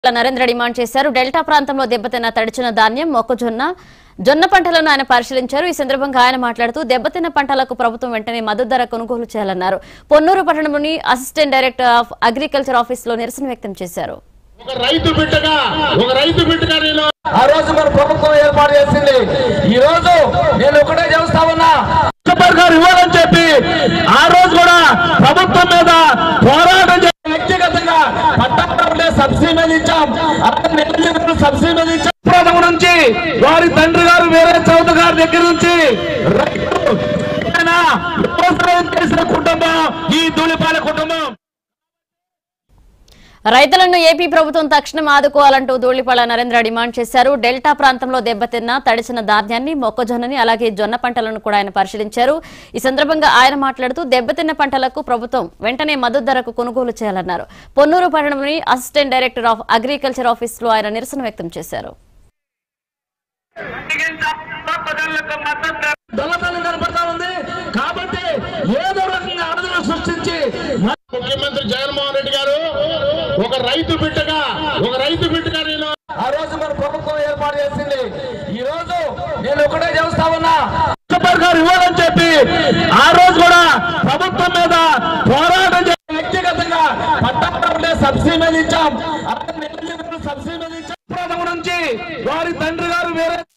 Narendra demand చేశారు delta ప్రాంతంలో దెబ్బతిన్న తడిచిన ధాన్యం మొక్కజొన్న జొన్న పంటలను ఆయన పరిశీలించారు ఈ సందర్భంగా ఆయన మాట్లాడుతూ దెబ్బతిన్న పంటలకు ప్రభుత్వం వెంటనే మద్దతు ధర కొనుగోలు చేయాలన్నారు పొన్నూరు పట్టణంలోని assistant director of agriculture office లో నిరసన వ్యక్తం చేశారు ఒక రైతు బిడ్డగా ఒక రైతు బిడ్డగా నేను ఆ రోజు మన ప్రభుత్వం ఏర్పాటు చేసింది ఈ రోజు నేను ఒకటే చెబుతా ఉన్నా పరిహారం ఇవ్వాలని చెప్పి ఆ రోజు కూడా ప్రభుత్వం మీద పోరాటం చేసి వ్యక్తిగతంగా పట్టాలంటే సబ్సిడీ మీద ఇచ్చాం అలాగే నెల్లూరు సబ్సిడీ మీద ఇచ్చాం ప్రథమ నుంచి వారి తండ్రి గారు వేరే చౌదరి గారి దగ్గర నుంచి రైతు ఆయన వ్యవసాయం చేసిన కుటుంబం ఈ ధూళిపాల కుటుంబం రైతులను ఏపీ ప్రభుత్వం తక్షణం ఆదుకోవాలంటూ ధూళిపాళ నరేంద్ర డిమాండ్ చేశారు డెల్టా ప్రాంతంలో దెబ్బతిన్న తడిసిన ధాన్యాన్ని మొక్కజొన్నని అలాగే జొన్న పంటలను కూడా ఆయన పరిశీలించారు ఈ సందర్భంగా ఆయన మాట్లాడుతూ దెబ్బతిన్న పంటలకు ప్రభుత్వం వెంటనే మద్దతు ధరకు కొనుగోలు చేయాలన్నారు పొన్నూరు పట్టణంలోని assistant director of agriculture office లో ఆయన నిరసన వ్యక్తం చేశారు దొంగతనం కనపడతా ఉంది కాబట్టి ఏదో రకంగా ఆందోళన సృష్టించి ముఖ్యమంత్రి జగన్మోహన్ రెడ్డి గారు ఒక రైతు బిడ్డగా ఒక రైతు బిడ్డగా నేను ఆ రోజు మన ప్రభుత్వం ఏర్పాటు చేసింది ఈ రోజు నేను ఒకటే చెబుతా ఉన్నా పరిహారం ఇవ్వాలని చెప్పి ఆ రోజు కూడా ప్రభుత్వం మీద పోరాటం చేసి వ్యక్తిగతంగా పట్టాలంటే సబ్సిడీ మీద ఇచ్చాం అలాగే నెల్లూరు సబ్సిడీ మీద ఇచ్చాం ప్రథమ నుంచి వారి తండ్రి గారు వేరే